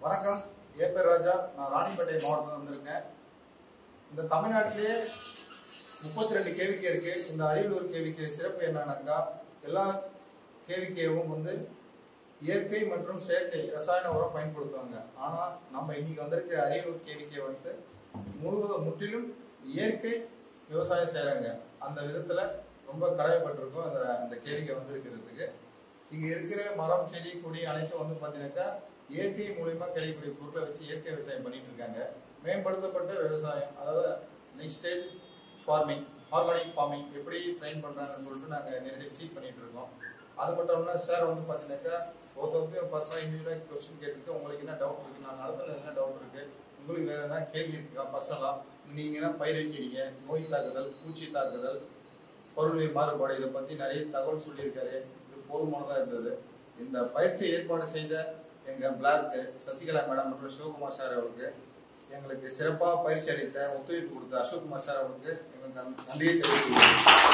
வணக்கம் என் பேர் ராஜா நான் ராணிப்பேட்டை மாவட்டத்தில் வந்திருக்கேன் இந்த தமிழ்நாட்டிலேயே முப்பத்தி ரெண்டு கேவிகே இருக்கு இந்த அரியலூர் கேவிகே சிறப்பு என்னன்னாக்கா எல்லா கேவிகேவும் வந்து இயற்கை மற்றும் செயற்கை ரசாயன உரம் பயன்படுத்துவாங்க ஆனால் நம்ம இன்னைக்கு வந்திருக்க அரியலூர் கேவிகே வந்து முழுவதும் முற்றிலும் இயற்கை விவசாயம் செய்கிறாங்க அந்த விதத்தில் ரொம்ப கடமைப்பட்டிருக்கோம் அந்த அந்த கேவிகை வந்து இருக்கிறதுக்கு இங்க இருக்கிற மரம் செடி கொடி அனைத்தும் வந்து பாத்தீங்கன்னாக்கா இயற்கை மூலியமா கிடைக்கக்கூடிய பொருட்களை வச்சு இயற்கை விவசாயம் பண்ணிட்டு இருக்காங்க மேம்படுத்தப்பட்ட விவசாயம் அதாவது next stage farming organic farming எப்படி ட்ரெயின் பண்றாங்கன்னு சொல்லிட்டு நாங்க நேரடி விசிட் பண்ணிட்டு இருக்கோம் அது மட்டும் இல்லாம சார் வந்து பாத்தீங்கன்னாக்கா ஒருத்தருக்கு பர்சனல் இண்டிவிஜுவலாக கொஸ்டின் கேட்டுருக்கு உங்களுக்கு என்ன டவுட் இருக்கு நான் நடத்துல என்ன டவுட் இருக்கு உங்களுக்கு வேற என்ன கேள்வி இருக்கா பர்சனலா நீங்க என்ன பயிர் வைக்கிறீங்க நோய் தாக்குதல் பூச்சி தாக்குதல் பொருளின் மாறுபாடு இதை பத்தி நிறைய தகவல் சொல்லியிருக்காரு இது போதுமானதா இருந்தது இந்த பயிற்சி ஏற்பாடு செய்த எங்க பிளாக் சசிகலா மேடம் மற்றும் சிவகுமார் சார் அவர்களுக்கு எங்களுக்கு சிறப்பாக பயிற்சி அளித்த ஒத்துழைப்பு கொடுத்த அசோக்குமார் சார் அவர்களுக்கு எங்களுக்கு நன்றியை தெரிவித்துள்ளோம்